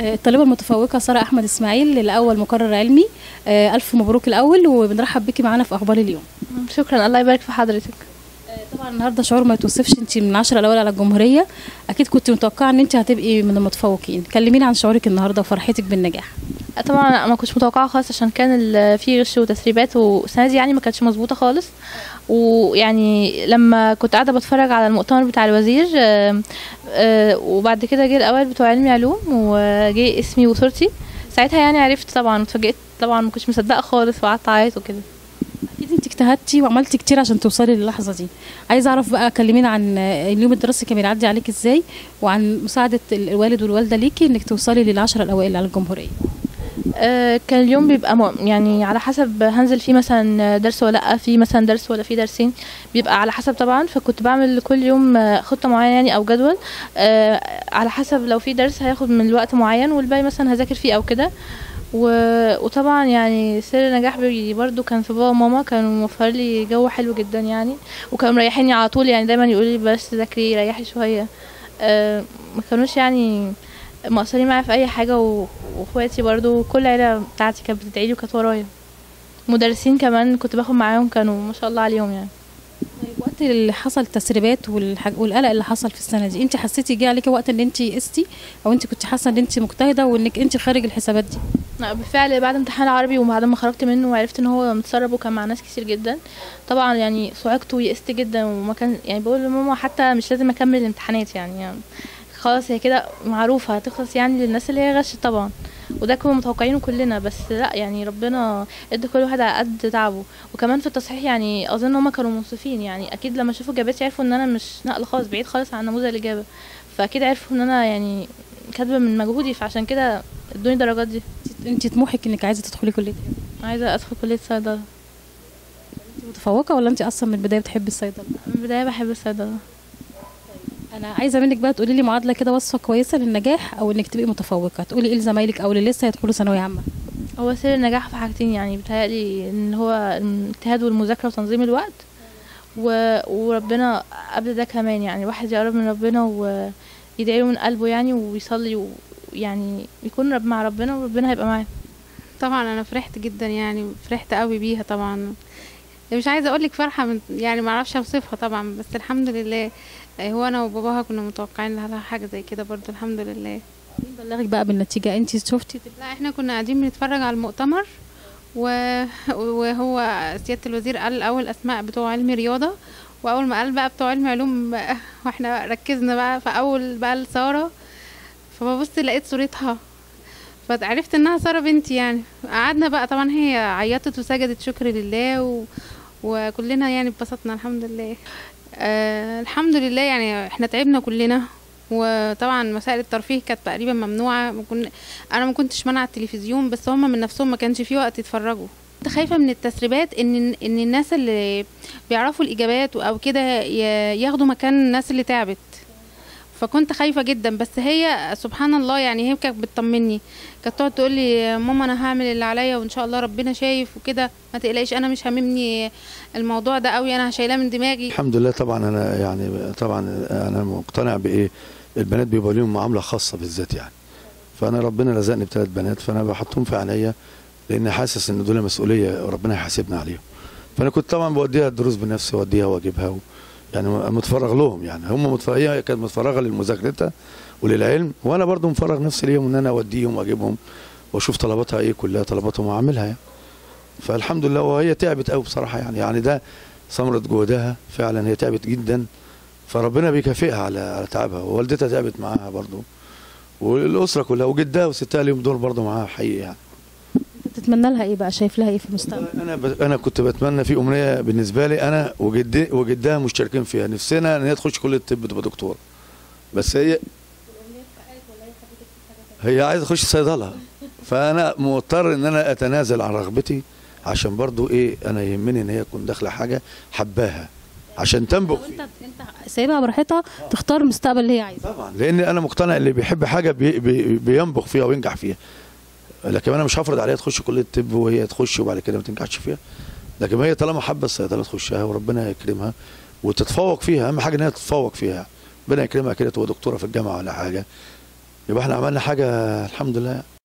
آه، الطالبة المتفوقة سارة أحمد إسماعيل لأول مقرر علمي آه، ألف مبروك الأول وبنرحب بيكي معانا في أخبار اليوم شكرا الله يبارك في حضرتك آه، طبعا النهارده شعور ما يتوصفش انت من العشرة الأوائل على الجمهورية أكيد كنت متوقعة إن انت هتبقي من المتفوقين كلمينا عن شعورك النهارده وفرحتك بالنجاح طبعا أنا ما كنتش متوقعه خالص عشان كان ال- في غش وتسريبات والسنه دي يعني ما كانتش مظبوطه خالص ويعني لما كنت قاعده بتفرج على المؤتمر بتاع الوزير آم، آه، وبعد كده جه الاوائل بتوع علمي علوم وجه اسمي وصورتي ساعتها يعني عرفت طبعا اتفاجئت طبعا ما كنتش مصدقه خالص وقعدت اعيط وكده أكيد انت اجتهدتي وعملتي كتير عشان توصلي للحظة دي عايزة أعرف بقى كلمينا عن آه، اليوم الدراسي كان بيعدي عليك إزاي وعن مساعدة ال- الوالد والوالدة ليكي إنك توصلي للعشرة الأوائل على الجمهورية آه، كان اليوم بيبقى م... يعني على حسب هنزل فيه مثلا درس ولا لا في مثلا درس ولا في درسين بيبقى على حسب طبعا فكنت بعمل كل يوم آه، خطة معينة يعني او جدول آه، على حسب لو في درس هياخد من الوقت معين والباقي مثلا هذاكر فيه او كده و... وطبعا يعني سر النجاح بي- برضو كان في بابا وماما كانوا موفر لي جو حلو جدا يعني وكانوا مريحيني على طول يعني دايما يقولوا لي بس ذاكري ريحي شوية آه، ما كانوش يعني مقصرين معايا في اي حاجه و... واخواتي برضو كل العيله بتاعتي كانت بتدعيلي وكانت ورايا مدرسين كمان كنت باخد معاهم كانوا ما شاء الله عليهم يعني طيب وقت اللي حصل تسريبات والحاج... والقلق اللي حصل في السنه دي انت حسيتي جه عليكي وقت ان انت يئستي او انت كنت حاسه ان انت مجتهده وانك انت خارج الحسابات دي لا، بالفعل بعد امتحان العربي وبعد ما خرجت منه وعرفت ان هو متسرب وكان مع ناس كتير جدا طبعا يعني صعقت ويئست جدا وما كان يعني بقول لماما حتى مش لازم اكمل الامتحانات يعني, يعني خلاص هي كده معروفه هتخلص يعني للناس اللي هي غشت طبعا وده كنا متوقعينه كلنا بس لا يعني ربنا ادى كل واحد على قد تعبه وكمان في التصحيح يعني اظن هما كانوا منصفين يعني اكيد لما شافوا اجاباتي عرفوا ان انا مش نقل خالص بعيد خالص عن نموذج الاجابه فاكيد عرفوا ان انا يعني كاتبه من مجهودي فعشان كده ادوني الدرجات دي انت طموحك انك عايزه تدخلي كليه ايه عايزة أدخل كلية صيدلة انت متفوقه ولا انت اصلا من البدايه بتحبي الصيدله من البداية بحب الصيدلة انا عايزه منك بقى تقولي لي معادله كده وصفه كويسه للنجاح او انك تبقي متفوقه تقولي ايه لزمايلك او اللي لسه هيدخلوا ثانويه عامه هو سر النجاح في حاجتين يعني بيتهيألي إن هو الاجتهاد والمذاكرة وتنظيم الوقت و... وربنا قبل ده كمان يعني الواحد يقرب من ربنا ويدعي له من قلبه يعني ويصلي ويعني يكون رب مع ربنا وربنا هيبقى معاه طبعا انا فرحت جدا يعني فرحت قوي بيها طبعا مش عايزه اقول لك فرحه من يعني ما اعرفش اوصفها طبعا بس الحمد لله آه، هو انا وباباها كنا متوقعين لها حاجه زي كده برضو الحمد لله مين بلغك بقى بالنتيجه انت شفتي لا احنا كنا قاعدين بنتفرج على المؤتمر و... وهو سياده الوزير قال الاول اسماء بتوع علم رياضه واول ما قال بقى بتوع علم علوم واحنا ركزنا بقى فاول بقى لساره فببص لقيت صورتها فعرفت انها ساره بنتي يعني قعدنا بقى طبعا هي عيطت وسجدت شكر لله و... وكلنا يعني اتبسطنا الحمد لله آه الحمد لله يعني احنا تعبنا كلنا وطبعا وسائل الترفيه كانت تقريبا ممنوعه ما كن... انا ما كنتش منع التلفزيون بس هم من نفسهم ما كانش في وقت يتفرجوا كنت خايفه من التسريبات ان ان الناس اللي بيعرفوا الاجابات او كده ي- ياخدوا مكان الناس اللي تعبت فكنت خايفه جدا بس هي سبحان الله يعني هي كانت بتطمني كانت تقعد تقول لي ماما انا هعمل اللي عليا وان شاء الله ربنا شايف وكده ما تقلقيش انا مش هاممني الموضوع ده قوي انا شايلاه من دماغي الحمد لله طبعا انا يعني طبعا انا مقتنع بايه البنات بيبقى ليهم معامله خاصه بالذات يعني فانا ربنا رزقني بثلاث بنات فانا بحطهم في عينيا لان حاسس ان دول مسؤوليه وربنا هيحاسبنا عليهم فانا كنت طبعا بوديها الدروس بنفسي واوديها واجيبها و يعني متفرغ لهم يعني هم متفرغ هي كانت متفرغه لمذاكرتها وللعلم وانا برضو مفرغ نفسي ليهم ان انا اوديهم واجيبهم واشوف طلباتها ايه كلها طلباتهم واعملها يعني فالحمد لله وهي تعبت قوي بصراحه يعني يعني ده ثمره جهدها فعلا هي تعبت جدا فربنا بيكافئها على على تعبها ووالدتها تعبت معاها برضو والاسره كلها وجدها وستها ليهم دور برضو معاها حقيقي يعني تتمنى لها ايه بقى شايف لها ايه في المستقبل انا ب... انا كنت بتمنى في امنيه بالنسبه لي انا وجدي وجدها مشتركين فيها نفسنا ان هي تخش كليه الطب تبقى دكتور بس هي هي عايزه تخش صيدله فانا مضطر ان انا اتنازل عن رغبتي عشان برضو ايه انا يهمني ان هي تكون داخله حاجه حباها عشان تنبغ لو فيها انت انت سايبها براحتها تختار المستقبل اللي هي عايزاه طبعا لان انا مقتنع اللي بيحب حاجه بي بي بينبغ فيها وينجح فيها لكن انا مش هفرض عليها تخش كليه الطب وهي تخش وبعد كده ما تنجحش فيها لكن هي طالما حابه الصيدله تخشها وربنا يكرمها وتتفوق فيها اهم حاجه ان هي تتفوق فيها ربنا يكرمها كده تبقى دكتوره في الجامعه ولا حاجه يبقى احنا عملنا حاجه الحمد لله